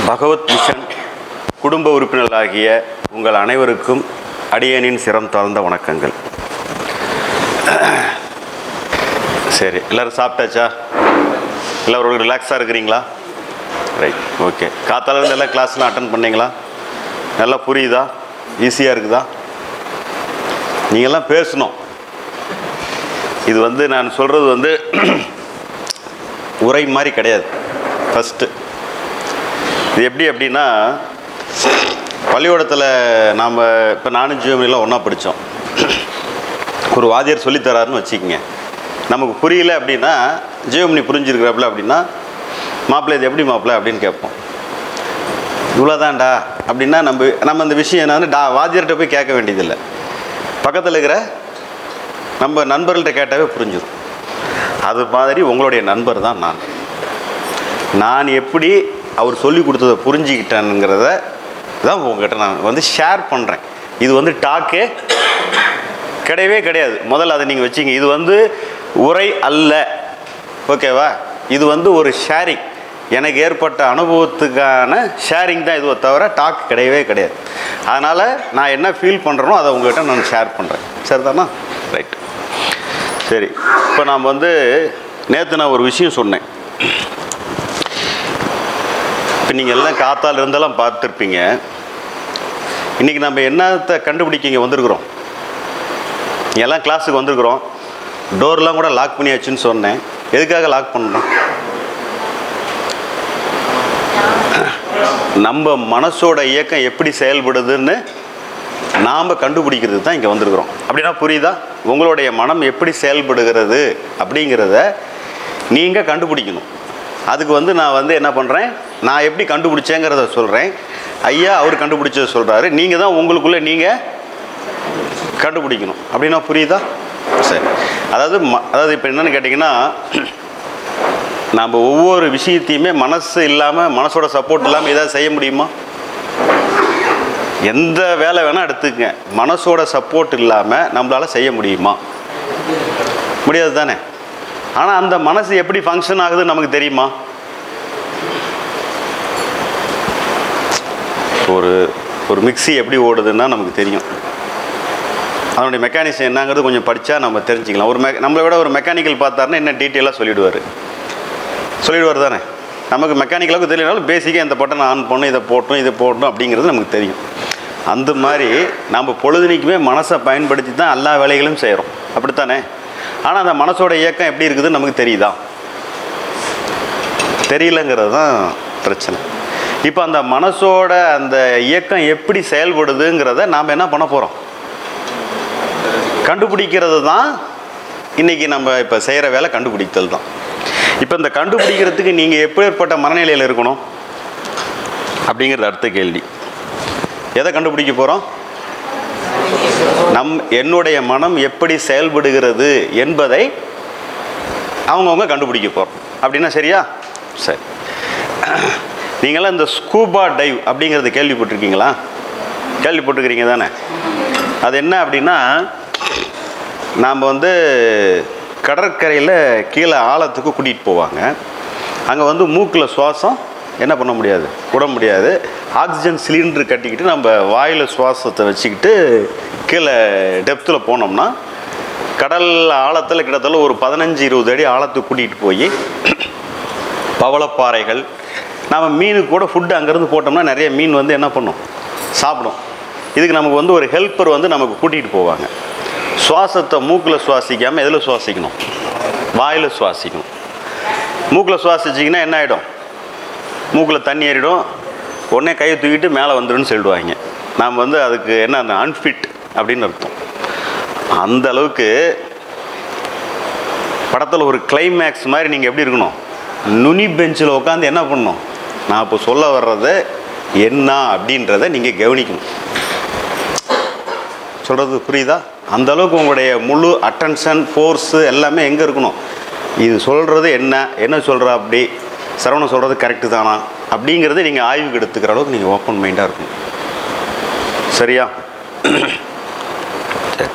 பகவத் mission குடும்ப உறுப்பினர்களாகிய உங்கள் அனைவருக்கும் அடியனின் சிரம் தாழ்ந்த வணக்கங்கள் சரி எல்லோரும் சாப்பிட்டாச்சா எல்லோரும் ரிலாக்ஸாக இருக்கிறீங்களா ரைட் ஓகே காத்தால இருந்து எல்லாம் கிளாஸ்லாம் அட்டன் பண்ணீங்களா நல்லா புரியுதா ஈஸியாக இருக்குதா நீங்கள்லாம் பேசணும் இது வந்து நான் சொல்கிறது வந்து உரை மாதிரி கிடையாது ஃபஸ்ட்டு இது எப்படி அப்படின்னா பள்ளிக்கூடத்தில் நாம் இப்போ நானும் ஜியோமிலாம் ஒன்றா படித்தோம் ஒரு வாத்தியார் சொல்லித்தராருன்னு வச்சுக்கோங்க நமக்கு புரியல அப்படின்னா ஜியோமணி புரிஞ்சிருக்கிறாப்புல அப்படின்னா மாப்பிள்ளை இது எப்படி மாப்பிள்ளை அப்படின்னு கேட்போம் இவ்வளோதான்டா அப்படின்னா நம்ம நம்ம அந்த விஷயம் என்னன்னு டா வாத்தியார்கிட்ட போய் கேட்க வேண்டியதில்லை பக்கத்தில் இருக்கிற நம்ம நண்பர்கள்ட்ட கேட்டாவே புரிஞ்சிடும் அது மாதிரி உங்களுடைய நண்பர் தான் நான் நான் எப்படி அவர் சொல்லி கொடுத்ததை புரிஞ்சுக்கிட்டேனுங்கிறத தான் உங்ககிட்ட நான் வந்து ஷேர் பண்ணுறேன் இது வந்து டாக்கே கிடையவே கிடையாது முதல்ல அதை நீங்கள் வச்சிங்க இது வந்து உரை அல்ல ஓகேவா இது வந்து ஒரு ஷேரிங் எனக்கு ஏற்பட்ட அனுபவத்துக்கான ஷேரிங் தான் இதுவை தவிர டாக் கிடையவே கிடையாது அதனால் நான் என்ன ஃபீல் பண்ணுறேனோ அதை உங்கள்கிட்ட நான் ஷேர் பண்ணுறேன் சரிதானா ரைட் சரி இப்போ நாம் வந்து நேற்று நான் ஒரு விஷயம் சொன்னேன் இப்போ நீங்கள் எல்லாம் காத்தால் இருந்தெல்லாம் பார்த்துருப்பீங்க இன்றைக்கி நம்ம என்னத்தை கண்டுபிடிக்க இங்கே வந்திருக்கிறோம் இங்க எல்லாம் கிளாஸுக்கு வந்திருக்கிறோம் டோர்லாம் கூட லாக் பண்ணியாச்சுன்னு சொன்னேன் எதுக்காக லாக் பண்ணணும் நம்ம மனசோட இயக்கம் எப்படி செயல்படுதுன்னு நாம் கண்டுபிடிக்கிறது தான் இங்கே வந்திருக்கிறோம் அப்படின்னா புரியுதா உங்களுடைய மனம் எப்படி செயல்படுகிறது அப்படிங்கிறத நீங்கள் கண்டுபிடிக்கணும் அதுக்கு வந்து நான் வந்து என்ன பண்ணுறேன் நான் எப்படி கண்டுபிடிச்சேங்கிறத சொல்கிறேன் ஐயா அவர் கண்டுபிடிச்சதை சொல்கிறாரு நீங்கள் தான் உங்களுக்குள்ளே நீங்கள் கண்டுபிடிக்கணும் அப்படின்னா புரியுதா சரி அதாவது ம அதாவது இப்போ என்னென்னு கேட்டிங்கன்னா நாம் ஒவ்வொரு விஷயத்தையுமே மனசு இல்லாமல் மனசோட சப்போர்ட் இல்லாமல் ஏதாவது செய்ய முடியுமா எந்த வேலை வேணால் எடுத்துக்கங்க மனசோட சப்போர்ட் இல்லாமல் நம்மளால் செய்ய முடியுமா முடியாது தானே ஆனால் அந்த மனசு எப்படி ஃபங்க்ஷன் ஆகுதுன்னு நமக்கு தெரியுமா ஒரு ஒரு மிக்ஸி எப்படி ஓடுதுன்னா நமக்கு தெரியும் அதனுடைய மெக்கானிசம் என்னங்கிறது கொஞ்சம் படித்தா நம்ம தெரிஞ்சுக்கலாம் ஒரு மெ நம்மளை விட ஒரு மெக்கானிக்கல் பார்த்தாருன்னா என்ன டீட்டெயிலாக சொல்லிவிடுவார் சொல்லிடுவார் தானே நமக்கு மெக்கானிக்கலாவுக்கு தெரியலனாலும் பேசிக்காக இந்த பட்டனை ஆன் பண்ணணும் இதை போட்டணும் இதை போட்டணும் அப்படிங்கிறது நமக்கு தெரியும் அந்த மாதிரி நம்ம பொழுதுனிக்குமே மனசை பயன்படுத்தி தான் எல்லா வேலைகளும் செய்கிறோம் அப்படித்தானே ஆனால் அந்த மனசோட இயக்கம் எப்படி இருக்குதுன்னு நமக்கு தெரியுதா தெரியலங்கிறது தான் பிரச்சனை இப்போ அந்த மனசோட அந்த இயக்கம் எப்படி செயல்படுதுங்கிறத நாம் என்ன பண்ண போகிறோம் கண்டுபிடிக்கிறது தான் இன்றைக்கி நம்ம இப்போ செய்கிற வேலை கண்டுபிடித்தல் தான் இப்போ இந்த கண்டுபிடிக்கிறதுக்கு நீங்கள் எப்பேற்பட்ட மனநிலையில் இருக்கணும் அப்படிங்கிறது அடுத்த கேள்வி எதை கண்டுபிடிக்க போகிறோம் நம் என்னுடைய மனம் எப்படி செயல்படுகிறது என்பதை அவங்கவுங்க கண்டுபிடிக்க போகிறோம் அப்படின்னா சரியா சரி நீங்களாம் இந்த ஸ்கூபா டைவ் அப்படிங்கிறது கேள்விப்பட்டிருக்கீங்களா கேள்விப்பட்டிருக்கிறீங்க தானே அது என்ன அப்படின்னா நாம் வந்து கடற்கரையில் கீழே ஆழத்துக்கு கூட்டிகிட்டு போவாங்க அங்கே வந்து மூக்கில் சுவாசம் என்ன பண்ண முடியாது விட முடியாது ஆக்சிஜன் சிலிண்டர் கட்டிக்கிட்டு நம்ம வாயில் சுவாசத்தை வச்சுக்கிட்டு கீழே டெப்த்தில் போனோம்னா கடல் ஆழத்தில் கிட்டத்தட்ட ஒரு பதினஞ்சு இருபது அடி ஆழத்துக்கு கூட்டிகிட்டு போய் பவளப்பாறைகள் நம்ம மீனுக்கு கூட ஃபுட்டு அங்கேருந்து போட்டோம்னா நிறைய மீன் வந்து என்ன பண்ணும் சாப்பிடும் இதுக்கு நமக்கு வந்து ஒரு ஹெல்ப்பர் வந்து நமக்கு கூட்டிகிட்டு போவாங்க சுவாசத்தை மூக்கில் சுவாசிக்காமல் எதில் சுவாசிக்கணும் வாயில் சுவாசிக்கணும் மூக்கில் சுவாசிச்சிங்கன்னா என்ன ஆகிடும் மூக்கில் தண்ணி ஏறிடும் உடனே கையை தூக்கிட்டு மேலே வந்துடும்னு சொல்லிடுவாங்க நாம் வந்து அதுக்கு என்ன அன்ஃபிட் அப்படின்னு அர்த்தம் அந்த அளவுக்கு படத்தில் ஒரு கிளைமேக்ஸ் மாதிரி நீங்கள் எப்படி இருக்கணும் நுனி பெஞ்சில் உட்காந்து என்ன பண்ணணும் நான் இப்போ சொல்ல வர்றது என்ன அப்படின்றத நீங்கள் கவனிக்கணும் சொல்கிறது புரியுதா அந்த அளவுக்கு உங்களுடைய முழு அட்டென்ஷன் ஃபோர்ஸு எல்லாமே எங்கே இருக்கணும் இது சொல்கிறது என்ன என்ன சொல்கிற அப்படி சரவணன் சொல்கிறது கரெக்டு தானா அப்படிங்கிறத நீங்கள் ஆய்வுக்கு எடுத்துக்கிற அளவுக்கு நீங்கள் ஓப்பன் மைண்டாக இருக்கணும் சரியா சரி.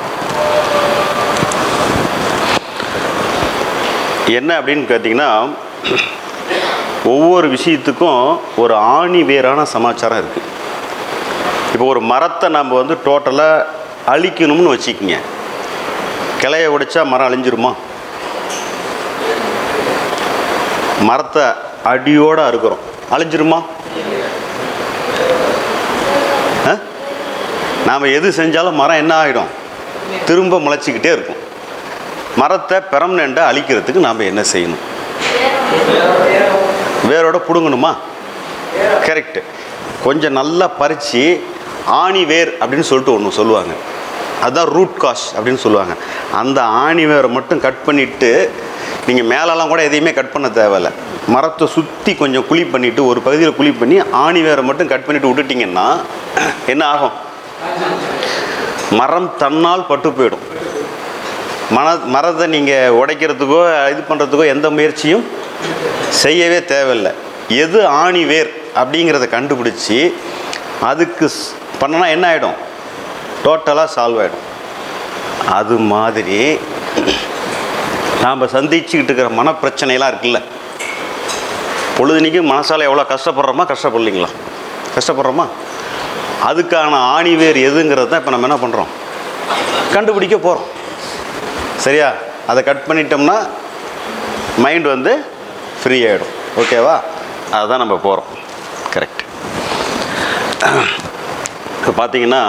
என்ன அப்படின்னு கேட்டிங்கன்னா ஒவ்வொரு விஷயத்துக்கும் ஒரு ஆணி வேறான சமாச்சாரம் இருக்குது இப்போ ஒரு மரத்தை நம்ம வந்து டோட்டலாக அழிக்கணும்னு வச்சுக்கிங்க கிளைய உடைச்சா மரம் அழிஞ்சிருமா மரத்தை அடியோடு அறுக்கிறோம் அழிஞ்சிருமா நாம் எது செஞ்சாலும் மரம் என்ன ஆகிடும் திரும்ப முளைச்சிக்கிட்டே இருக்கும் மரத்தை பெர்மனெண்ட்டாக அழிக்கிறதுக்கு நாம் என்ன செய்யணும் வேரோட பிடுங்கணுமா கரெக்டு கொஞ்சம் நல்லா பறித்து ஆணி வேர் அப்படின்னு சொல்லிட்டு ஒன்று சொல்லுவாங்க அதுதான் ரூட் காஷ் அப்படின்னு சொல்லுவாங்க அந்த ஆணி வேரை மட்டும் கட் பண்ணிவிட்டு நீங்கள் மேலெல்லாம் கூட எதையுமே கட் பண்ண தேவையில்ல மரத்தை சுற்றி கொஞ்சம் குழி பண்ணிவிட்டு ஒரு பகுதியில் குழி பண்ணி ஆணி வேரை மட்டும் கட் பண்ணிவிட்டு விட்டுட்டிங்கன்னா என்ன ஆகும் மரம் தன்னால் பட்டு போயிடும் மன மரத்தை நீங்கள் உடைக்கிறதுக்கோ இது பண்ணுறதுக்கோ எந்த முயற்சியும் செய்யவே தேவையில்லை எது ஆணி வேர் அப்படிங்கிறத கண்டுபிடிச்சி அதுக்கு ஸ்- பண்ணனா என்ன ஆகிடும் டோட்டலாக சால்வ் ஆகிடும் அது மாதிரி நாம் சந்திச்சுக்கிட்டு இருக்கிற மனப்பிரச்சனைலாம் இருக்குல்ல பொழுதுனிக்கும் மனசால் எவ்வளோ கஷ்டப்படுறோமா கஷ்டப்படலைங்களா கஷ்டப்படுறோமா அதுக்கான ஆணிவேர் எதுங்கிறது தான் இப்போ நம்ம என்ன பண்ணுறோம் கண்டுபிடிக்க போகிறோம் சரியா அதை கட் பண்ணிட்டோம்னா மைண்ட் வந்து ஃப்ரீ ஆகிடும் ஓகேவா அதுதான் நம்ம போகிறோம் கரெக்ட் இப்போ பார்த்தீங்கன்னா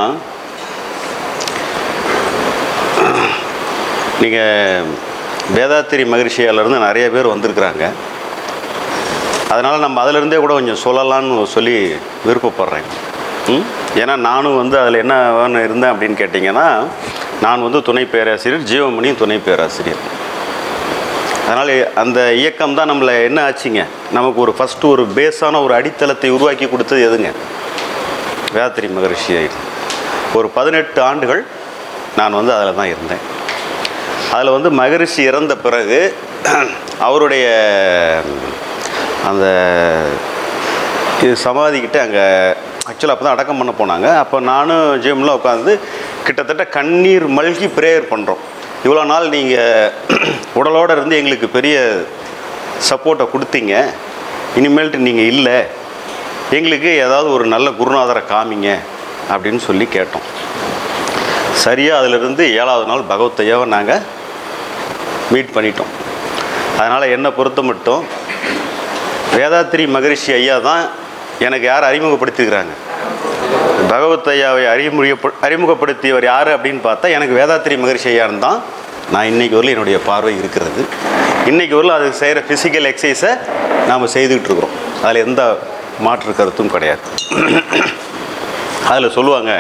நீங்கள் வேதாத்திரி மகிழ்ச்சியாலேருந்து நிறைய பேர் வந்திருக்கிறாங்க அதனால் நம்ம அதிலிருந்தே கூட கொஞ்சம் சொல்லலாம்னு சொல்லி விருப்பப்படுறேன் ம்? ஏன்னா நானும் வந்து அதில் என்ன வேணும் இருந்தேன் அப்படின்னு கேட்டிங்கன்னா நான் வந்து துணை பேராசிரியர் ஜீவமணியும் துணை பேராசிரியர் அதனால் அந்த இயக்கம் தான் நம்மளை என்ன ஆச்சுங்க நமக்கு ஒரு ஃபஸ்ட்டு ஒரு பேஸான ஒரு அடித்தளத்தை உருவாக்கி கொடுத்தது எதுங்க வேதாத்திரி மகரிஷி ஒரு பதினெட்டு ஆண்டுகள் நான் வந்து அதில் தான் இருந்தேன் அதில் வந்து மகரிஷி இறந்த பிறகு அவருடைய அந்த இது சமாதிக்கிட்ட அங்கே ஆக்சுவலாக அப்போ தான் அடக்கம் பண்ண போனாங்க அப்போ நானும் ஜிம்மில் உட்காந்து கிட்டத்தட்ட கண்ணீர் மல்கி ப்ரேயர் பண்ணுறோம் இவ்வளோ நாள் நீங்கள் உடலோடு இருந்து எங்களுக்கு பெரிய சப்போர்ட்டை கொடுத்தீங்க இனிமேல்ட்டு நீங்கள் இல்லை எங்களுக்கு ஏதாவது ஒரு நல்ல குருநாதரை காமிங்க அப்படின்னு சொல்லி கேட்டோம் சரியாக அதிலிருந்து ஏழாவது நாள் பகவத்தையாவை நாங்கள் மீட் பண்ணிட்டோம் அதனால் என்னை பொறுத்த மட்டும் வேதாத்திரி மகரிஷி ஐயா தான் எனக்கு யார் அறிமுகப்படுத்தியிருக்கிறாங்க பகவத் ஐயாவை அறிமுக அறிமுகப்படுத்தியவர் யார் அப்படின்னு பார்த்தா எனக்கு வேதாத்திரி மகரிஷி ஐயான்னு தான் நான் இன்னைக்கு வரலும் என்னுடைய பார்வை இருக்கிறது இன்னைக்கு வரலும் அது செய்கிற ஃபிசிக்கல் எக்ஸசைஸை நாம் செய்துக்கிட்டு இருக்கிறோம் அதில் எந்த மாற்று கருத்தும் கிடையாது அதில் சொல்லுவாங்க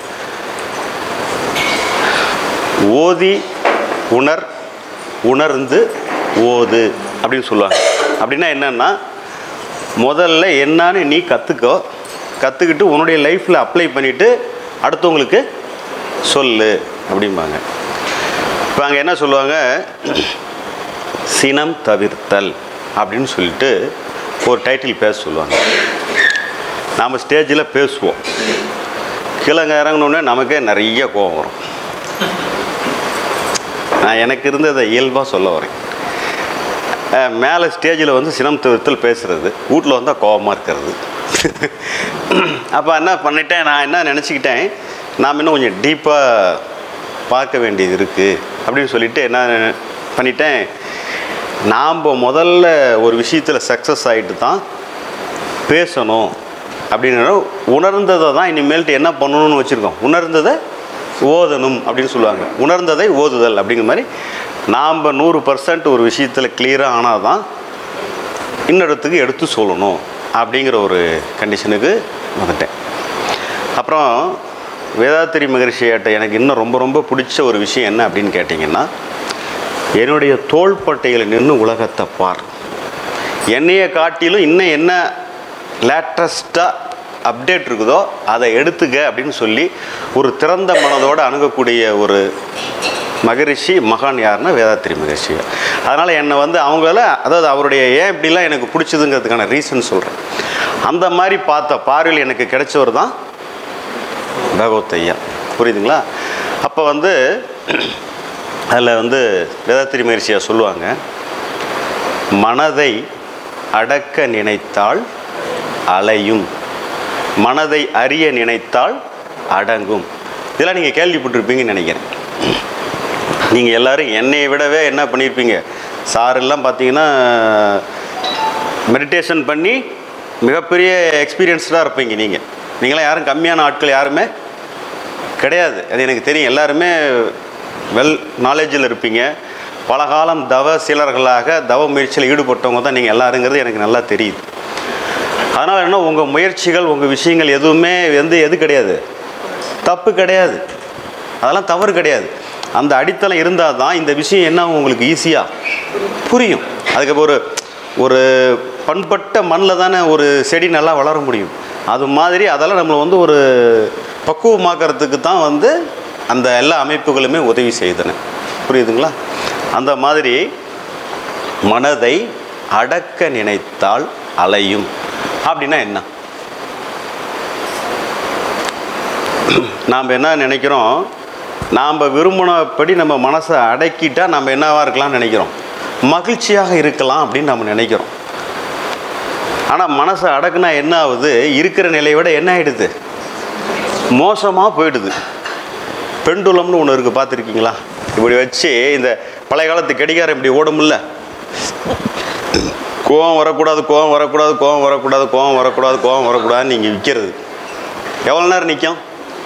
ஓதி உணர் உணர்ந்து ஓது அப்படின்னு சொல்லுவாங்க அப்படின்னா என்னன்னா முதல்ல என்னன்னு நீ கற்றுக்கோ கற்றுக்கிட்டு உன்னுடைய லைஃப்பில் அப்ளை பண்ணிவிட்டு அடுத்தவங்களுக்கு சொல்லு அப்படிம்பாங்க இப்போ அங்கே என்ன சொல்லுவாங்க சினம் தவிர்த்தல் அப்படின்னு சொல்லிட்டு ஒரு டைட்டில் பேச சொல்லுவாங்க நாம் ஸ்டேஜில் பேசுவோம் கீழே இறங்கினோடனே நமக்கே நிறைய கோபம் வரும் நான் எனக்கு இருந்ததை இயல்பாக சொல்ல வரேன் அஹ் மேலே ஸ்டேஜில் வந்து சினம் தவிர்த்தல் பேசுகிறது வீட்டில் வந்தால் கோபமாக இருக்கிறது அப்போ என்ன பண்ணிட்டேன் நான் என்ன நினச்சிக்கிட்டேன் நாம் இன்னும் கொஞ்சம் டீப்பாக பார்க்க வேண்டியது இருக்குது அப்படின்னு சொல்லிட்டு என்ன பண்ணிட்டேன் நாம் முதல்ல ஒரு விஷயத்தில் சக்ஸஸ் ஆகிட்டு தான் பேசணும் அப்படின்னு உணர்ந்ததை தான் இனிமேல்ட்டு என்ன பண்ணணும்னு வச்சுருக்கோம் உணர்ந்ததை ஓதணும் அப்படின்னு சொல்லுவாங்க உணர்ந்ததை ஓதுதல் அப்படிங்கிற மாதிரி நாம் நூறு பர்சன்ட் ஒரு விஷயத்தில் கிளியராக ஆனால் தான் இன்னொருத்துக்கு எடுத்து சொல்லணும் அப்படிங்கிற ஒரு கண்டிஷனுக்கு வந்துட்டேன் அப்புறம் வேதாத்திரி மகரிஷியாட்ட எனக்கு இன்னும் ரொம்ப ரொம்ப பிடிச்ச ஒரு விஷயம் என்ன அப்படின்னு கேட்டிங்கன்னா என்னுடைய தோள்பட்டையில் நின்று உலகத்தை பார் என்னைய காட்டிலும் இன்னும் என்ன லேட்டஸ்ட்டாக அப்டேட் இருக்குதோ அதை எடுத்துக்க அப்படின்னு சொல்லி ஒரு திறந்த மனதோடு அணுகக்கூடிய ஒரு மகரிஷி மகான் யாருன்னா வேதாத்திரி மகரிஷி அதனால் என்னை வந்து அவங்கள அதாவது அவருடைய ஏன் இப்படிலாம் எனக்கு பிடிச்சதுங்கிறதுக்கான ரீசன் சொல்கிறேன் அந்த மாதிரி பார்த்த பார்வையில் எனக்கு கிடைச்சவர் தான் பகவத் ஐயா புரியுதுங்களா அப்போ வந்து அதில் வந்து வேதாத்திரி மகரிஷியா சொல்லுவாங்க மனதை அடக்க நினைத்தால் அலையும் மனதை அறிய நினைத்தால் அடங்கும் இதெல்லாம் நீங்கள் கேள்விப்பட்டிருப்பீங்கன்னு நினைக்கிறேன் நீங்கள் எல்லாரும் என்னையை விடவே என்ன பண்ணியிருப்பீங்க சாரெல்லாம் பார்த்தீங்கன்னா மெடிடேஷன் பண்ணி மிகப்பெரிய எக்ஸ்பீரியன்ஸ்டாக இருப்பீங்க நீங்கள் நீங்களாம் யாரும் கம்மியான ஆட்கள் யாருமே கிடையாது அது எனக்கு தெரியும் எல்லாருமே வெல் நாலேஜில் இருப்பீங்க பல காலம் தவ சீலர்களாக தவ முயற்சியில் ஈடுபட்டவங்க தான் நீங்கள் எல்லாருங்கிறது எனக்கு நல்லா தெரியுது அதனால் என்ன உங்கள் முயற்சிகள் உங்கள் விஷயங்கள் எதுவுமே வந்து எது கிடையாது தப்பு கிடையாது அதெல்லாம் தவறு கிடையாது அந்த அடித்தளம் இருந்தால் தான் இந்த விஷயம் என்ன ஆகும் உங்களுக்கு ஈஸியாக புரியும் அதுக்கு ஒரு ஒரு பண்பட்ட மண்ணில் தானே ஒரு செடி நல்லா வளர முடியும் அது மாதிரி அதெல்லாம் நம்மளை வந்து ஒரு பக்குவமாக்கறதுக்கு தான் வந்து அந்த எல்லா அமைப்புகளுமே உதவி செய்தன புரியுதுங்களா அந்த மாதிரி மனதை அடக்க நினைத்தால் அலையும் அப்படின்னா என்ன நாம் என்ன நினைக்கிறோம் நாம் விரும்பினபடி நம்ம மனசை அடக்கிட்டா நம்ம என்னவா இருக்கலாம்னு நினைக்கிறோம் மகிழ்ச்சியாக இருக்கலாம் அப்படின்னு நம்ம நினைக்கிறோம் ஆனால் மனசை அடக்குனா என்ன ஆகுது இருக்கிற நிலையை விட என்ன ஆகிடுது மோசமாக போயிடுது பெண்டுலம்னு ஒன்று இருக்குது பார்த்துருக்கீங்களா இப்படி வச்சு இந்த பழைய காலத்து கடிகாரம் இப்படி ஓடும்ல கோவம் வரக்கூடாது கோவம் வரக்கூடாது கோவம் வரக்கூடாது கோவம் வரக்கூடாது கோவம் வரக்கூடாதுன்னு நீங்கள் விற்கிறது எவ்வளோ நேரம் நிற்கும்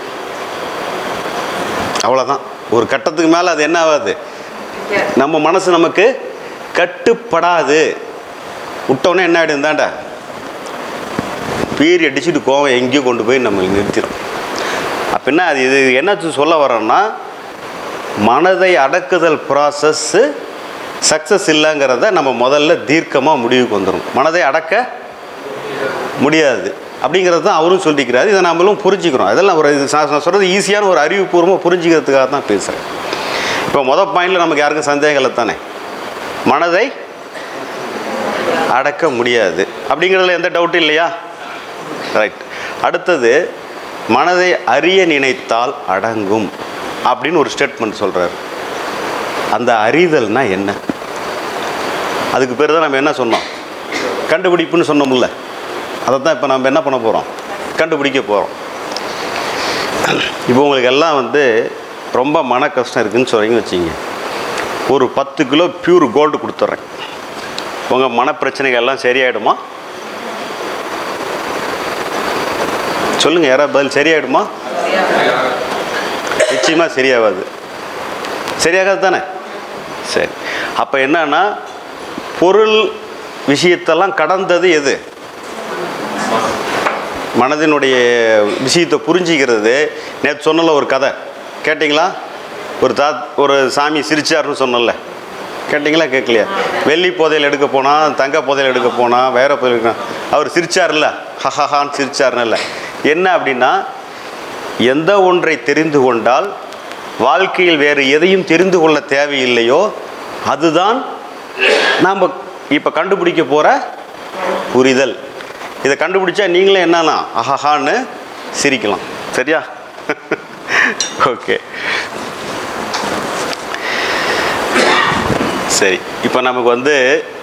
அவ்வளோதான் ஒரு கட்டத்துக்கு மேலே அது என்ன ஆகாது நம்ம மனசு நமக்கு கட்டுப்படாது விட்டோன்னே என்ன ஆகிடும் தாண்டா பீரி அடிச்சுட்டு கோவம் எங்கேயோ கொண்டு போய் நம்ம நிறுத்திடும் அப்போ என்ன அது இது என்ன சொல்ல வரோன்னா மனதை அடக்குதல் ப்ராசஸ்ஸு சக்ஸஸ் இல்லைங்கிறத நம்ம முதல்ல தீர்க்கமாக முடிவுக்கு வந்துடும் மனதை அடக்க முடியாது அப்படிங்கிறது தான் அவரும் சொல்லிக்கிறாரு இதை நம்மளும் புரிஞ்சுக்கிறோம் அதெல்லாம் ஒரு இது நான் நான் சொல்கிறது ஈஸியான ஒரு அறிவுபூர்வமாக புரிஞ்சுக்கிறதுக்காக தான் பேசுகிறேன் இப்போ மொதல் பாயிண்டில் நமக்கு யாருக்கும் சந்தேகம் இல்லை தானே மனதை அடக்க முடியாது அப்படிங்கிறதுல எந்த டவுட்டும் இல்லையா ரைட் அடுத்தது மனதை அறிய நினைத்தால் அடங்கும் அப்படின்னு ஒரு ஸ்டேட்மெண்ட் சொல்கிறார் அந்த அறிதல்னா என்ன அதுக்கு பேர் தான் நம்ம என்ன சொன்னோம் கண்டுபிடிப்புன்னு சொன்னோம்ல அதை தான் இப்போ நம்ம என்ன பண்ண போகிறோம் கண்டுபிடிக்க போகிறோம் இப்போ உங்களுக்கு எல்லாம் வந்து ரொம்ப மன கஷ்டம் இருக்குன்னு சொல்கிறீங்கன்னு வச்சிங்க ஒரு பத்து கிலோ பியூர் கோல்டு கொடுத்துட்றேன் உங்கள் மனப்பிரச்சனைகள் எல்லாம் சரியாயிடுமா சொல்லுங்கள் யாராவது பதில் சரியாயிடுமா நிச்சயமாக சரியாகாது சரியாகாது தானே சரி அப்போ என்னன்னா பொருள் விஷயத்தெல்லாம் கடந்தது எது மனதினுடைய விஷயத்தை புரிஞ்சிக்கிறது நேற்று சொன்னல ஒரு கதை கேட்டிங்களா ஒரு தா ஒரு சாமி சிரிச்சாருன்னு சொன்னல கேட்டிங்களா கேட்கலையா வெள்ளி புதையல் எடுக்க போனால் தங்க புதையல் எடுக்க போனால் வேற புதையல் எடுக்க அவர் சிரிச்சார்ல ஹஹஹான்னு சிரிச்சாருன்னு என்ன அப்படின்னா எந்த ஒன்றை தெரிந்து கொண்டால் வாழ்க்கையில் வேறு எதையும் தெரிந்து கொள்ள தேவையில்லையோ அதுதான் நாம் இப்போ கண்டுபிடிக்க போகிற புரிதல் இதை கண்டுபிடிச்சா நீங்களே என்னன்னா அஹஹான்னு சிரிக்கலாம் சரியா ஓகே சரி இப்போ நமக்கு வந்து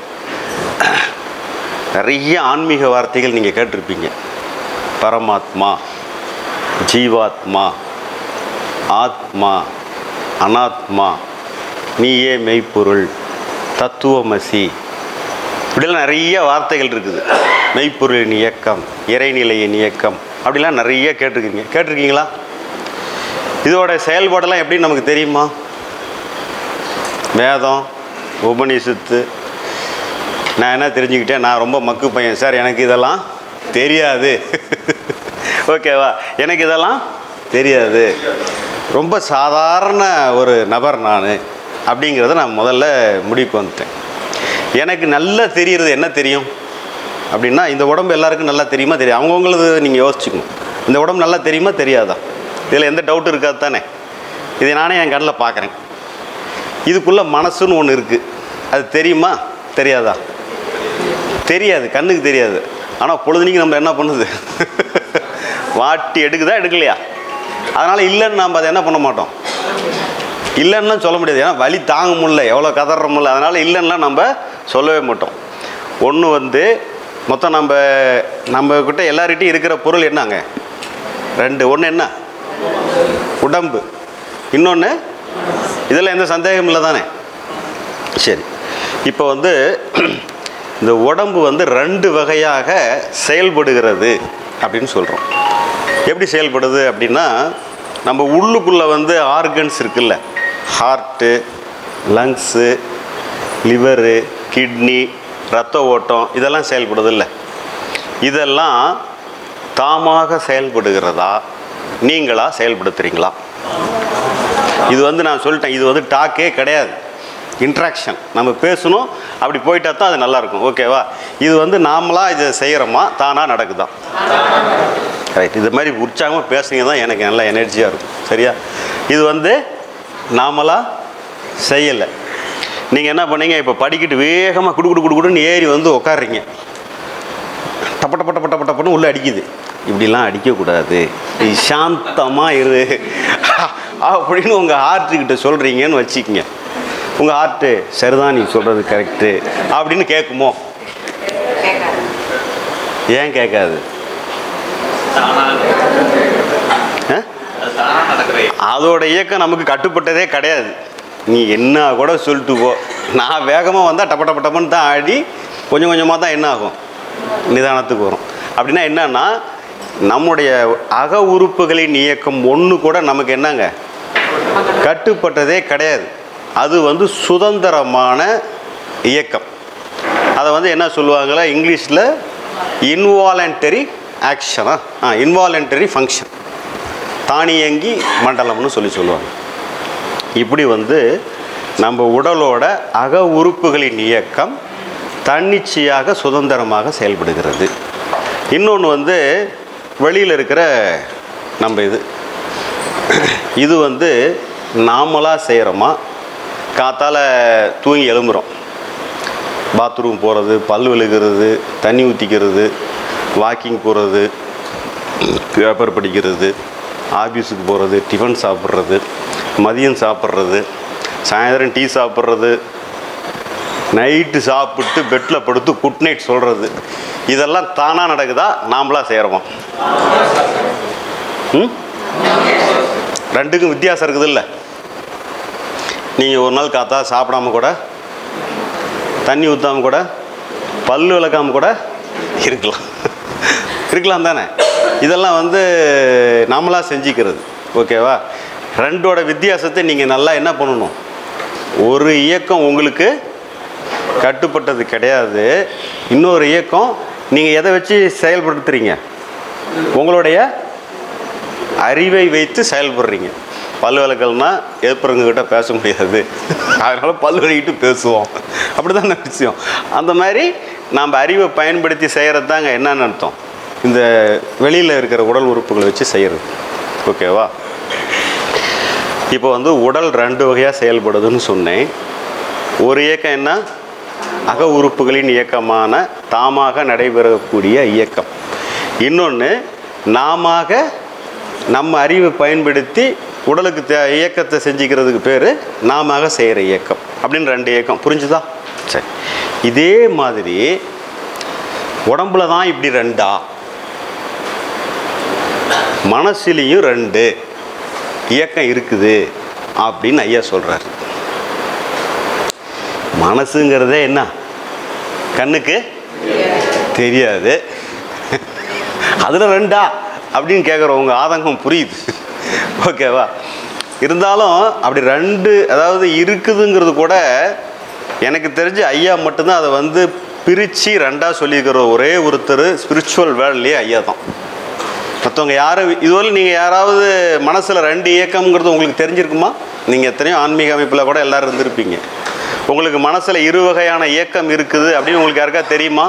நிறைய ஆன்மீக வார்த்தைகள் நீங்கள் கேட்டிருப்பீங்க பரமாத்மா ஜீவாத்மா ஆத்மா அனாத்மா நீயே மெய்ப்பொருள் தத்துவமசி இப்படிலாம் நிறைய வார்த்தைகள் இருக்குது மெய்ப்பொருளின் இயக்கம் இறைநிலையின் இயக்கம் அப்படிலாம் நிறைய கேட்டிருக்கீங்க கேட்டிருக்கீங்களா இதோட செயல்பாடெல்லாம் எப்படி நமக்கு தெரியுமா வேதம் உபனிஷத்து நான் என்ன தெரிஞ்சுக்கிட்டேன் நான் ரொம்ப மக்கு பையன் சார் எனக்கு இதெல்லாம் தெரியாது ஓகேவா எனக்கு இதெல்லாம் தெரியாது ரொம்ப சாதாரண ஒரு நபர் நான் அப்படிங்கிறத நான் முதல்ல முடிவுக்கு வந்துட்டேன் எனக்கு நல்லா தெரியறது என்ன தெரியும் அப்படின்னா இந்த உடம்பு எல்லாருக்கும் நல்லா தெரியுமா தெரியும் அவங்கவுங்களது நீங்கள் யோசிச்சுக்கணும் இந்த உடம்பு நல்லா தெரியுமா தெரியாதா இதில் எந்த டவுட் இருக்காது தானே இதை நானே என் கண்ணில் பார்க்குறேன் இதுக்குள்ளே மனசுன்னு ஒன்று இருக்குது அது தெரியுமா தெரியாதா தெரியாது கண்ணுக்கு தெரியாது ஆனால் பொழுதுனிக்கு நம்ம என்ன பண்ணுது வாட்டி எடுக்குதா எடுக்கலையா அதனால் இல்லைன்னு நம்ம அதை என்ன பண்ண மாட்டோம் இல்லைன்னா சொல்ல முடியாது ஏன்னா வலி தாங்க முடியல எவ்வளோ கதற முடியல அதனால் இல்லைன்னா நம்ம சொல்லவே மாட்டோம் ஒன்று வந்து மொத்தம் நம்ம நம்ம கிட்ட எல்லார்கிட்டையும் இருக்கிற பொருள் என்னங்க ரெண்டு ஒன்று என்ன உடம்பு இன்னொன்று இதில் எந்த சந்தேகம் இல்லை தானே சரி இப்போ வந்து இந்த உடம்பு வந்து ரெண்டு வகையாக செயல்படுகிறது அப்படின்னு சொல்கிறோம் எப்படி செயல்படுது அப்படின்னா நம்ம உள்ளுக்குள்ளே வந்து ஆர்கன்ஸ் இருக்குல்ல ஹார்ட்டு லங்ஸு லிவரு கிட்னி ரத்த ஓட்டம் இதெல்லாம் செயல்படுது இல்லை இதெல்லாம் தாமாக செயல்படுகிறதா நீங்களா செயல்படுத்துறீங்களா இது வந்து நான் சொல்லிட்டேன் இது வந்து டாக்கே கிடையாது இன்ட்ராக்ஷன் நம்ம பேசணும் அப்படி போயிட்டா தான் அது நல்லாயிருக்கும் ஓகேவா இது வந்து நாமளாக இதை செய்கிறோமா தானாக நடக்குதா ரைட் இது மாதிரி உற்சாகமாக பேசுனீங்க தான் எனக்கு நல்ல எனர்ஜியாக இருக்கும் சரியா இது வந்து நாமளாக செய்யலை நீங்கள் என்ன பண்ணீங்க இப்போ படிக்கிட்டு வேகமாக குடு குடு குடு குடுன்னு ஏறி வந்து உட்காடுறீங்க டப்ப டப்ப டப்ப டப்ப டப்பன்னு உள்ளே அடிக்குது இப்படிலாம் அடிக்கக்கூடாது நீ சாந்தமாக இரு அப்படின்னு உங்கள் ஹார்ட்டுக்கிட்ட சொல்கிறீங்கன்னு வச்சுக்கங்க உங்கள் ஹார்ட்டு சரிதான் நீ சொல்கிறது கரெக்டு அப்படின்னு கேட்குமோ ஏன் கேட்காது ஆ? அதோட இயக்கம் நமக்கு கட்டுப்பட்டதே கிடையாது நீ என்ன கூட சொல்லிட்டு போ நான் வேகமாக வந்தால் டப்ப டப்ப டப்பன்னு தான் ஆடி கொஞ்சம் கொஞ்சமாக தான் என்ன ஆகும் நிதானத்துக்கு வரும் அப்படின்னா என்னன்னா நம்முடைய அக உறுப்புகளின் இயக்கம் ஒன்று கூட நமக்கு என்னங்க கட்டுப்பட்டதே கிடையாது அது வந்து சுதந்திரமான இயக்கம் அதை வந்து என்ன சொல்லுவாங்களா இங்கிலீஷில் இன்வாலண்டரி ஆக்ஷனா ஆ இன்வாலண்டரி ஃபங்க்ஷன் தானியங்கி மண்டலம்னு சொல்லி சொல்லுவாங்க இப்படி வந்து நம்ம உடலோட அக உறுப்புகளின் இயக்கம் தன்னிச்சையாக சுதந்திரமாக செயல்படுகிறது இன்னொன்று வந்து வெளியில் இருக்கிற நம்ம இது இது வந்து நாமளாக செய்கிறோமா காத்தால தூங்கி எழும்புறோம் பாத்ரூம் போகிறது பல் விழுகிறது தண்ணி ஊற்றிக்கிறது வாக்கிங் போகிறது பேப்பர் படிக்கிறது ஆஃபீஸுக்கு போகிறது டிஃபன் சாப்பிட்றது மதியம் சாப்பிட்றது சாயந்தரம் டீ சாப்பிட்றது நைட்டு சாப்பிட்டு பெட்டில் படுத்து குட் நைட் சொல்கிறது இதெல்லாம் தானாக நடக்குதா நாமளா செய்கிறோமா ம் ரெண்டுக்கும் வித்தியாசம் இருக்குது இல்லை நீங்கள் ஒரு நாள் காத்தா சாப்பிடாம கூட தண்ணி ஊற்றாம கூட பல்லு விளக்காம கூட இருக்கலாம் இருக்கலாம் தானே இதெல்லாம் வந்து நாமளாக செஞ்சுக்கிறது ஓகேவா ரெண்டோட வித்தியாசத்தை நீங்கள் நல்லா என்ன பண்ணணும் ஒரு இயக்கம் உங்களுக்கு கட்டுப்பட்டது கிடையாது இன்னொரு இயக்கம் நீங்கள் எதை வச்சு செயல்படுத்துறீங்க உங்களுடைய அறிவை வைத்து செயல்படுறீங்க பல் விளக்கல்னா எதிர்ப்புறவங்க கிட்ட பேச முடியாது அதனால பல் விளக்கிட்டு பேசுவோம் அப்படி விஷயம் அந்த மாதிரி நாம் அறிவை பயன்படுத்தி செய்கிறது தாங்க என்னன்னு அர்த்தம் இந்த வெளியில் இருக்கிற உடல் உறுப்புகளை வச்சு செய்கிறது ஓகேவா இப்போ வந்து உடல் ரெண்டு வகையாக செயல்படுதுன்னு சொன்னேன் ஒரு இயக்கம் என்ன அக உறுப்புகளின் இயக்கமான தாமாக நடைபெறக்கூடிய இயக்கம் இன்னொன்று நாமாக நம்ம அறிவை பயன்படுத்தி உடலுக்கு தே இயக்கத்தை செஞ்சுக்கிறதுக்கு பேர் நாமாக செய்கிற இயக்கம் அப்படின்னு ரெண்டு இயக்கம் புரிஞ்சுதா சரி இதே மாதிரி உடம்புல தான் இப்படி ரெண்டா மனசுலேயும் ரெண்டு இயக்கம் இருக்குது அப்படின்னு ஐயா சொல்கிறார் மனசுங்கிறதே என்ன கண்ணுக்கு தெரியாது அதில் ரெண்டா அப்படின்னு கேட்குறவங்க ஆதங்கம் புரியுது ஓகேவா இருந்தாலும் அப்படி ரெண்டு அதாவது இருக்குதுங்கிறது கூட எனக்கு தெரிஞ்சு ஐயா மட்டும்தான் அதை வந்து பிரித்து ரெண்டாக சொல்லியிருக்கிற ஒரே ஒருத்தர் ஸ்பிரிச்சுவல் வேர்ல்ட்லேயே ஐயா தான் மற்றவங்க யாரும் இதுவரை நீங்கள் யாராவது மனசில் ரெண்டு இயக்கம்ங்கிறது உங்களுக்கு தெரிஞ்சிருக்குமா நீங்கள் எத்தனையோ ஆன்மீக அமைப்பில் கூட எல்லோரும் இருந்திருப்பீங்க உங்களுக்கு மனசில் இரு வகையான இயக்கம் இருக்குது அப்படின்னு உங்களுக்கு யாருக்கா தெரியுமா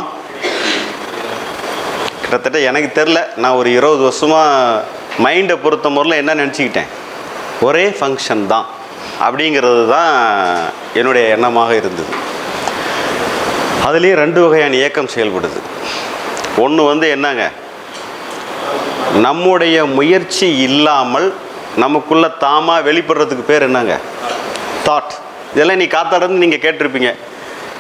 கிட்டத்தட்ட எனக்கு தெரில நான் ஒரு இருபது வருஷமாக மைண்டை பொறுத்த முறையில் என்ன நினச்சிக்கிட்டேன் ஒரே ஃபங்க்ஷன் தான் அப்படிங்கிறது தான் என்னுடைய எண்ணமாக இருந்தது அதுலேயே ரெண்டு வகையான இயக்கம் செயல்படுது ஒன்று வந்து என்னங்க நம்முடைய முயற்சி இல்லாமல் நமக்குள்ள தாமாக வெளிப்படுறதுக்கு பேர் என்னங்க தாட் இதெல்லாம் நீ காத்தாடன்னு நீங்கள் கேட்டிருப்பீங்க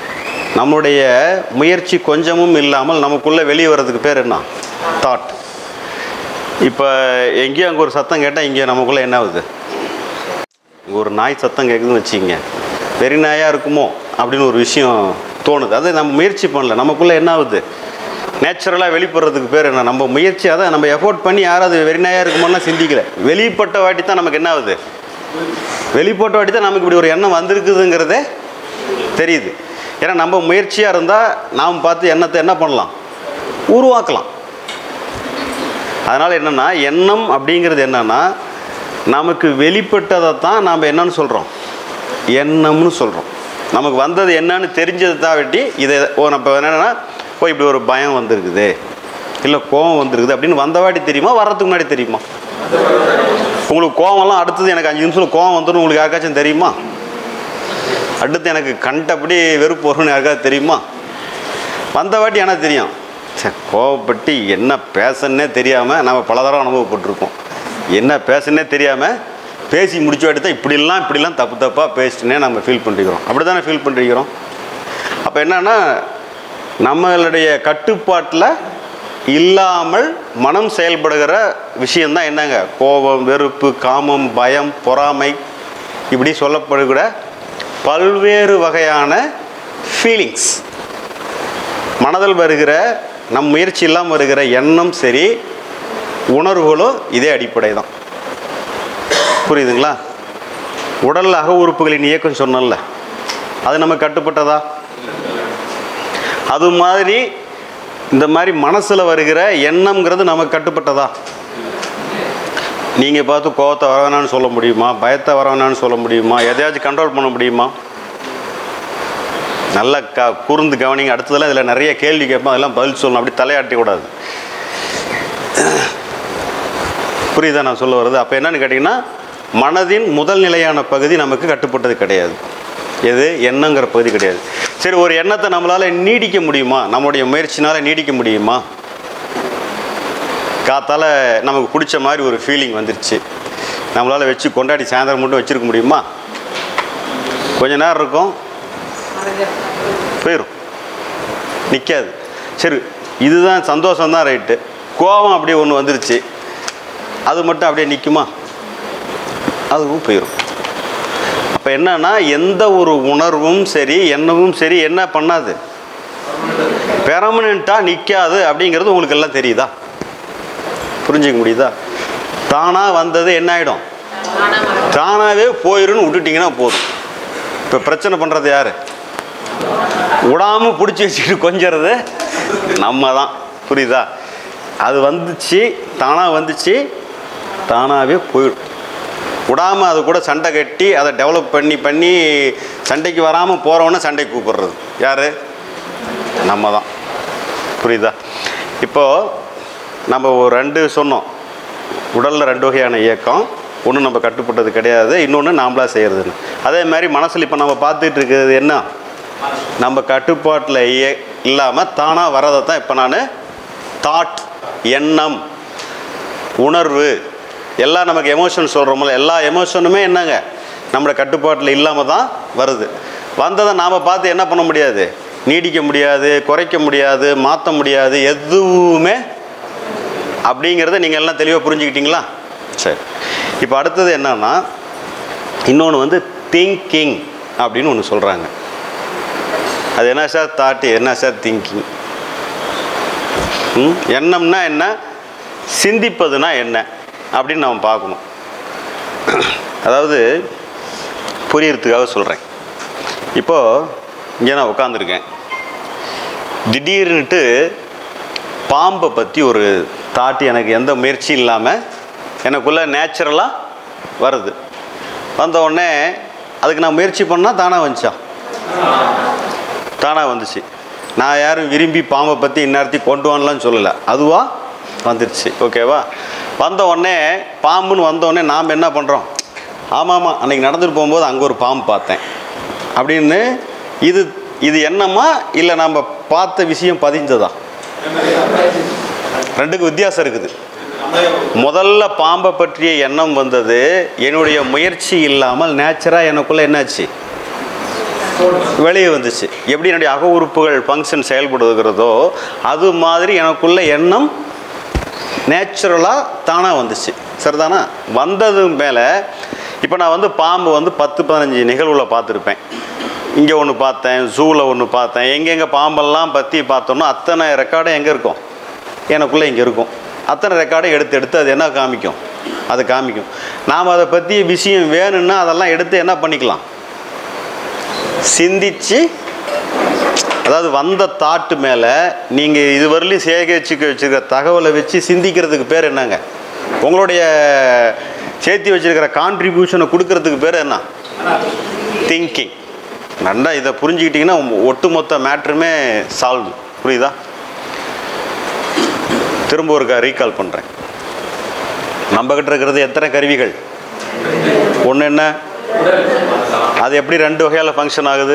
நம்முடைய முயற்சி கொஞ்சமும் இல்லாமல் நமக்குள்ளே வெளியே வர்றதுக்கு பேர் என்ன தாட் இப்போ எங்கேயோ அங்கே ஒரு சத்தம் கேட்டால் இங்கே நமக்குள்ளே என்ன ஆகுது இங்கே ஒரு நாய் சத்தம் கேட்குதுன்னு வச்சுக்கிங்க வெறி நாயாக இருக்குமோ அப்படின்னு ஒரு விஷயம் தோணுது அது நம்ம முயற்சி பண்ணல நமக்குள்ளே என்ன ஆகுது நேச்சுரலாக வெளிப்படுறதுக்கு பேர் என்ன நம்ம முயற்சி அதை நம்ம எஃபோர்ட் பண்ணி யாராவது வெறி நாயாக இருக்குமோன்னா சிந்திக்கல வெளிப்பட்ட வாட்டி தான் நமக்கு என்ன ஆகுது வெளிப்பட்ட வாட்டி தான் நமக்கு இப்படி ஒரு எண்ணம் வந்திருக்குதுங்கிறதே தெரியுது ஏன்னா நம்ம முயற்சியாக இருந்தால் நாம் பார்த்து எண்ணத்தை என்ன பண்ணலாம் உருவாக்கலாம் அதனால் என்னென்னா எண்ணம் அப்படிங்கிறது என்னென்னா நமக்கு வெளிப்பட்டதை தான் நாம் என்னன்னு சொல்கிறோம் எண்ணம்னு சொல்கிறோம் நமக்கு வந்தது என்னன்னு தெரிஞ்சதை தான் வெட்டி இதை ஓ நம்ம என்னென்னா ஓ இப்படி ஒரு பயம் வந்திருக்குது இல்லை கோவம் வந்திருக்குது அப்படின்னு வந்தவாட்டி தெரியுமா வர்றதுக்கு முன்னாடி தெரியுமா உங்களுக்கு கோவம்லாம் அடுத்தது எனக்கு அஞ்சு நிமிஷத்தில் கோவம் வந்துடும் உங்களுக்கு யாருக்காச்சும் தெரியுமா அடுத்து எனக்கு கண்டபடி வெறுப்பு வரும்னு யாருக்காவது தெரியுமா வந்த வாட்டி எனக்கு தெரியும் சே கோவப்பட்டு என்ன பேசன்னே தெரியாமல் நம்ம பல தடவை அனுபவப்பட்டிருக்கோம் என்ன பேசன்னே தெரியாமல் பேசி முடிச்ச வாட்டி தான் இப்படிலாம் இப்படிலாம் தப்பு தப்பாக பேசிட்டுனே நம்ம ஃபீல் பண்ணிருக்கிறோம் அப்படி தானே ஃபீல் பண்ணிருக்கிறோம் அப்போ என்னன்னா நம்மளுடைய கட்டுப்பாட்டில் இல்லாமல் மனம் செயல்படுகிற விஷயந்தான் என்னங்க கோபம் வெறுப்பு காமம் பயம் பொறாமை இப்படி சொல்லப்படுகிற பல்வேறு வகையான ஃபீலிங்ஸ் மனதில் வருகிற நம் முயற்சி இல்லாமல் வருகிற எண்ணம் சரி உணர்வுகளும் இதே அடிப்படை தான் புரியுதுங்களா உடல் அக உறுப்புகளின் இயக்கம் சொன்னல அது நம்ம கட்டுப்பட்டதா அது மாதிரி இந்த மாதிரி மனசில் வருகிற எண்ணம்ங்கிறது நமக்கு கட்டுப்பட்டதா நீங்கள் பார்த்து கோவத்தை வர வேணாம்னு சொல்ல முடியுமா பயத்தை வர வேணாம்னு சொல்ல முடியுமா எதையாச்சும் கண்ட்ரோல் பண்ண முடியுமா நல்ல க கூர்ந்து கவனிங்க அடுத்ததெல்லாம் இதில் நிறைய கேள்வி கேட்போம் அதெல்லாம் பதில் சொல்லணும் அப்படி தலையாட்டி கூடாது புரியுதா நான் சொல்ல வர்றது அப்போ என்னன்னு கேட்டிங்கன்னா மனதின் முதல் நிலையான பகுதி நமக்கு கட்டுப்பட்டது கிடையாது எது எண்ணங்கிற பகுதி கிடையாது சரி ஒரு எண்ணத்தை நம்மளால் நீடிக்க முடியுமா நம்முடைய முயற்சினால் நீடிக்க முடியுமா காத்தால நமக்கு பிடிச்ச மாதிரி ஒரு ஃபீலிங் வந்துருச்சு நம்மளால் வச்சு கொண்டாடி சாயந்தரம் மட்டும் வச்சுருக்க முடியுமா கொஞ்ச நேரம் இருக்கும் போயிடும் நிற்காது சரி இதுதான் சந்தோஷம் தான் ரைட்டு கோபம் அப்படியே ஒன்று வந்துருச்சு அது மட்டும் அப்படியே நிற்குமா அதுவும் போயிடும் அப்போ என்னன்னா எந்த ஒரு உணர்வும் சரி எண்ணமும் சரி என்ன பண்ணாது பெர்மனண்ட்டாக நிற்காது அப்படிங்கிறது உங்களுக்கு எல்லாம் தெரியுதா புரிஞ்சுக்க முடியுதா தானாக வந்தது என்ன ஆகிடும் தானாகவே போயிருன்னு விட்டுட்டிங்கன்னா போதும் இப்போ பிரச்சனை பண்ணுறது யார் விடாமல் பிடிச்சி வச்சுக்கிட்டு கொஞ்சறது நம்ம தான் புரியுதா அது வந்துச்சு தானாக வந்துச்சு தானாகவே போயிடும் விடாமல் அது கூட சண்டை கட்டி அதை டெவலப் பண்ணி பண்ணி சண்டைக்கு வராமல் போகிறவன சண்டைக்கு கூப்பிடுறது யார் நம்ம தான் புரியுதா இப்போது நம்ம ஒரு ரெண்டு சொன்னோம் உடலில் ரெண்டு வகையான இயக்கம் ஒன்று நம்ம கட்டுப்பட்டது கிடையாது இன்னொன்று நாமளாக செய்கிறதுன்னு அதே மாதிரி மனசில் இப்போ நம்ம பார்த்துட்டு இருக்கிறது என்ன நம்ம கட்டுப்பாட்டில் இல்லாமல் தானாக வரதை தான் இப்போ நான் தாட் எண்ணம் உணர்வு எல்லாம் நமக்கு எமோஷன் சொல்கிறோம்ல எல்லா எமோஷனுமே என்னங்க நம்மளோட கட்டுப்பாட்டில் இல்லாமல் தான் வருது வந்ததை நாம் பார்த்து என்ன பண்ண முடியாது நீடிக்க முடியாது குறைக்க முடியாது மாற்ற முடியாது எதுவுமே அப்படிங்கிறத நீங்கள் எல்லாம் தெளிவாக புரிஞ்சுக்கிட்டீங்களா சரி இப்போ அடுத்தது என்னன்னா இன்னொன்று வந்து திங்கிங் அப்படின்னு ஒன்று சொல்கிறாங்க அது என்ன சார் தாட்டு என்ன சார் திங்கிங் ம் எண்ணம்னா என்ன சிந்திப்பதுனா என்ன அப்படின்னு நம்ம பார்க்கணும் அதாவது புரியறதுக்காக சொல்கிறேன் இப்போது இங்கே நான் உட்காந்துருக்கேன் திடீர்னுட்டு பாம்பை பற்றி ஒரு தாட் எனக்கு எந்த முயற்சியும் இல்லாமல் எனக்குள்ளே நேச்சுரலாக வருது வந்த உடனே அதுக்கு நான் முயற்சி பண்ணால் தானாக வந்துச்சா தானாக வந்துச்சு நான் யாரும் விரும்பி பாம்பை பற்றி இந்நேரத்தையும் கொண்டு வரலான்னு சொல்லலை அதுவாக வந்துருச்சு ஓகேவா வந்த உடனே பாம்புன்னு வந்த உடனே நாம் என்ன பண்ணுறோம் ஆமாம் ஆமாம் அன்றைக்கி நடந்துட்டு போகும்போது அங்கே ஒரு பாம்பு பார்த்தேன் அப்படின்னு இது இது என்னமா இல்லை நம்ம பார்த்த விஷயம் பதிஞ்சதா ரெண்டுக்கும் வித்தியாசம் இருக்குது முதல்ல பாம்பை பற்றிய எண்ணம் வந்தது என்னுடைய முயற்சி இல்லாமல் நேச்சராக எனக்குள்ளே என்னாச்சு வெளியே வந்துச்சு எப்படி என்னுடைய அக உறுப்புகள் ஃபங்க்ஷன் செயல்படுகிறதோ அது மாதிரி எனக்குள்ள எண்ணம் நேச்சுரலாக தானாக வந்துச்சு சரிதானா வந்தது மேலே இப்போ நான் வந்து பாம்பு வந்து பத்து பதினஞ்சு நிகழ்வுல பார்த்துருப்பேன் இங்கே ஒன்று பார்த்தேன் ஜூவில் ஒன்று பார்த்தேன் எங்கெங்கே பாம்பெல்லாம் பற்றி பார்த்தோன்னா அத்தனை ரெக்கார்டும் எங்கே இருக்கும் எனக்குள்ளே இங்கே இருக்கும் அத்தனை ரெக்கார்டும் எடுத்து எடுத்து அது என்ன காமிக்கும் அது காமிக்கும் நாம் அதை பற்றி விஷயம் வேணும்னா அதெல்லாம் எடுத்து என்ன பண்ணிக்கலாம் சிந்திச்சு அதாவது வந்த தாட்டு மேலே நீங்கள் இதுவரையிலும் சேகரிச்சு வச்சுருக்கிற தகவலை வச்சு சிந்திக்கிறதுக்கு பேர் என்னங்க உங்களுடைய சேர்த்து வச்சிருக்கிற கான்ட்ரிபியூஷனை கொடுக்கறதுக்கு பேர் என்ன திங்கிங் நல்லா இதை புரிஞ்சுக்கிட்டிங்கன்னா உங்க ஒட்டுமொத்த மேட்ருமே சால்வ் புரியுதா திரும்ப ஒருக்கா ரீகால் பண்ணுறேன் நம்மக்கிட்ட இருக்கிறது எத்தனை கருவிகள் ஒன்று என்ன அது எப்படி ரெண்டு வகையால் ஃபங்க்ஷன் ஆகுது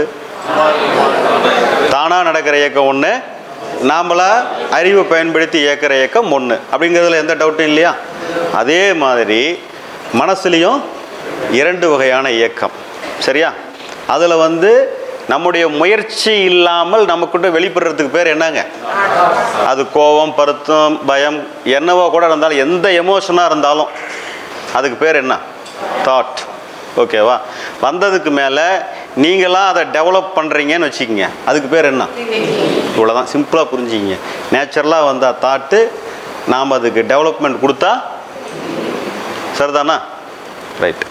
தானாக நடக்கிற இயக்கம் ஒன்று நாமளா அறிவை பயன்படுத்தி இயக்கிற இயக்கம் ஒன்று அப்படிங்கிறதுல எந்த டவுட்டும் இல்லையா அதே மாதிரி மனசுலேயும் இரண்டு வகையான இயக்கம் சரியா அதில் வந்து நம்முடைய முயற்சி இல்லாமல் நமக்குள்ள வெளிப்படுறதுக்கு பேர் என்னங்க அது கோபம் பருத்தம் பயம் என்னவோ கூட இருந்தாலும் எந்த எமோஷனாக இருந்தாலும் அதுக்கு பேர் என்ன தாட் ஓகேவா வந்ததுக்கு மேலே நீங்களாம் அதை டெவலப் பண்ணுறீங்கன்னு வச்சுக்கிங்க அதுக்கு பேர் என்ன இவ்வளோதான் சிம்பிளாக புரிஞ்சுக்கிங்க நேச்சுரலாக வந்த தாட்டு நாம் அதுக்கு டெவலப்மெண்ட் கொடுத்தா சரிதானா ரைட்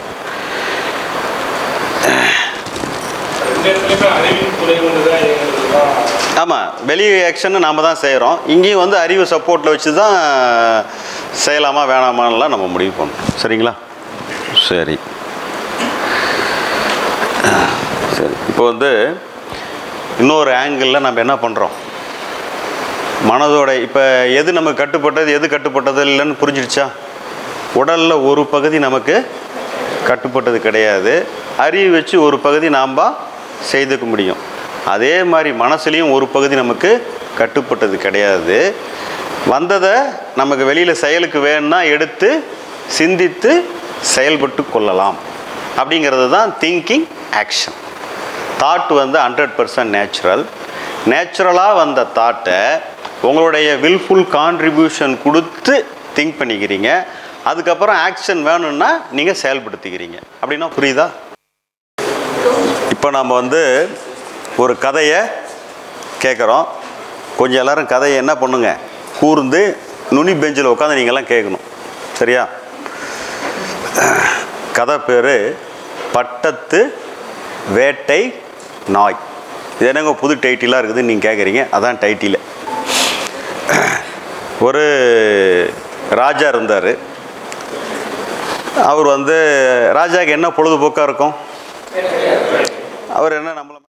ரெண்டுமே அறிவின் துணை கொண்டு தான் இயங்குறதுதான் ஆமாம் வெளி ஆக்ஷன் நாம் தான் செய்கிறோம் இங்கேயும் வந்து அறிவு சப்போர்ட்டில் வச்சு தான் செய்யலாமா வேணாமான்லாம் நம்ம முடிவு பண்ணணும் சரிங்களா சரி சரி இப்போ வந்து இன்னொரு ஆங்கிளில் நம்ம என்ன பண்ணுறோம் மனதோட இப்போ எது நமக்கு கட்டுப்பட்டது எது கட்டுப்பட்டது இல்லைன்னு புரிஞ்சிடுச்சா உடலில் ஒரு பகுதி நமக்கு கட்டுப்பட்டது கிடையாது அறிவு வச்சு ஒரு பகுதி நாம் செய்துக்க முடியும் அதே மாதிரி மனசுலேயும் ஒரு பகுதி நமக்கு கட்டுப்பட்டது கிடையாது வந்ததை நமக்கு வெளியில் செயலுக்கு வேணும்னா எடுத்து சிந்தித்து செயல்பட்டு கொள்ளலாம் அப்படிங்கிறது தான் திங்கிங் ஆக்ஷன் தாட் வந்து ஹண்ட்ரட் பர்சன்ட் நேச்சுரல் நேச்சுரலாக வந்த தாட்டை உங்களுடைய வில்ஃபுல் கான்ட்ரிபியூஷன் கொடுத்து திங்க் பண்ணிக்கிறீங்க அதுக்கப்புறம் ஆக்ஷன் வேணும்னா நீங்கள் செயல்படுத்திக்கிறீங்க அப்படின்னா புரியுதா இப்போ நம்ம வந்து ஒரு கதையை கேட்குறோம் கொஞ்சம் எல்லாரும் கதையை என்ன பண்ணுங்க கூர்ந்து நுனி பெஞ்சில் உட்காந்து நீங்கள்லாம் கேட்கணும் சரியா கதை பேர் பட்டத்து வேட்டை நாய் இது என்னங்க புது டைட்டிலாக இருக்குதுன்னு நீங்கள் கேட்குறீங்க அதான் டைட்டில் ஒரு ராஜா இருந்தார் அவர் வந்து ராஜாவுக்கு என்ன பொழுதுபோக்காக இருக்கும் அவர் என்ன நம்மள